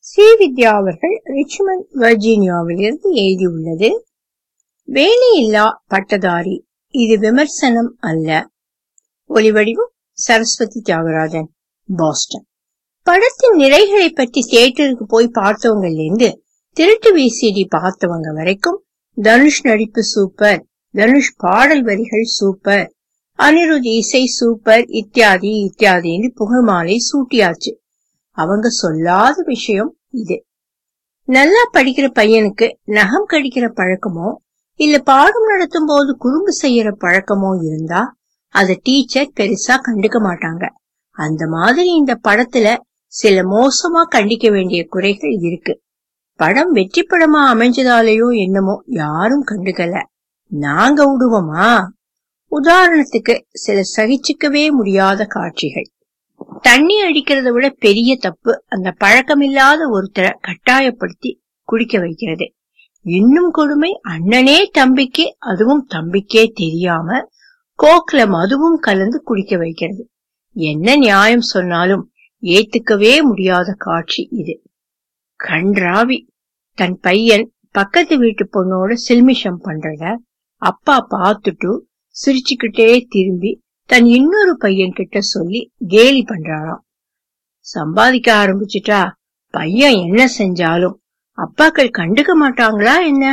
C வித்யா அவர்கள் Richmond வர்ஜீனியாவிலிருந்து எழுதியுள்ளது வேலையில்லா பட்டதாரி இது விமர்சனம் அல்ல ஒலிவடிவம் சரஸ்வதி தியாகராஜன் பாஸ்டன் படத்தின் நிறைகளை பற்றி தியேட்டருக்கு போய் பார்த்தவங்கல இருந்து திருட்டு விசிடி பார்த்தவங்க வரைக்கும் தனுஷ் நடிப்பு சூப்பர் தனுஷ் பாடல் வரிகள் சூப்பர் அனிருத் இசை சூப்பர் இத்தியாதி இத்தியாதின்னு புகழ் மாலை சூட்டியாச்சு அவங்க சொல்லாத விஷயம் இது நல்லா படிக்கிற பையனுக்கு நகம் கடிக்கிற பழக்கமோ இல்ல பாடம் நடத்தும் போது குறும்பு செய்யற பழக்கமோ இருந்தா அத டீச்சர் பெருசா கண்டுக்க மாட்டாங்க அந்த மாதிரி இந்த படத்துல சில மோசமா கண்டிக்க வேண்டிய குறைகள் இருக்கு படம் வெற்றி படமா அமைஞ்சதாலேயோ என்னமோ யாரும் கண்டுக்கல நாங்க விடுவோமா உதாரணத்துக்கு சில சகிச்சுக்கவே முடியாத காட்சிகள் தண்ணி அடிக்கிறத விட பெரிய தப்பு அந்த பழக்கமில்லாத ஒருத்தரை கட்டாயப்படுத்தி குடிக்க வைக்கிறது இன்னும் கொடுமை அண்ணனே தம்பிக்கே அதுவும் தம்பிக்கே தெரியாம கோக்ல மதுவும் கலந்து குடிக்க வைக்கிறது என்ன நியாயம் சொன்னாலும் ஏத்துக்கவே முடியாத காட்சி இது கன்றாவி தன் பையன் பக்கத்து வீட்டு பொண்ணோட சில்மிஷம் பண்றத அப்பா பார்த்துட்டு சிரிச்சுக்கிட்டே திரும்பி தன் இன்னொரு பையன் கிட்ட சொல்லி கேலி பண்றாராம் சம்பாதிக்க ஆரம்பிச்சுட்டா பையன் என்ன செஞ்சாலும் அப்பாக்கள் கண்டுக்க மாட்டாங்களா என்ன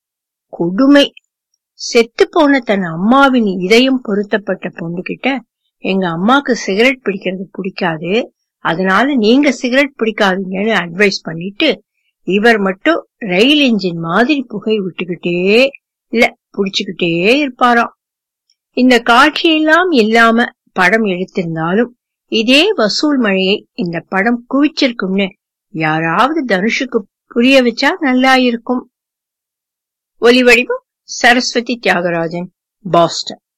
கொடுமை செத்து போன தன் அம்மாவின் இதயம் பொருத்தப்பட்ட பொண்ணு கிட்ட எங்க அம்மாக்கு சிகரெட் பிடிக்கிறது பிடிக்காது அதனால நீங்க சிகரெட் பிடிக்காதீங்கன்னு அட்வைஸ் பண்ணிட்டு இவர் மட்டும் ரயில் என்ஜின் மாதிரி புகை விட்டுக்கிட்டே இல்ல புடிச்சுக்கிட்டே இருப்பாராம் இந்த காட்சியெல்லாம் இல்லாம படம் எடுத்திருந்தாலும் இதே வசூல் மழையை இந்த படம் குவிச்சிருக்கும்னு யாராவது தனுஷுக்கு புரிய வச்சா நல்லா இருக்கும் ஒலிவடிவம் சரஸ்வதி தியாகராஜன் பாஸ்டன்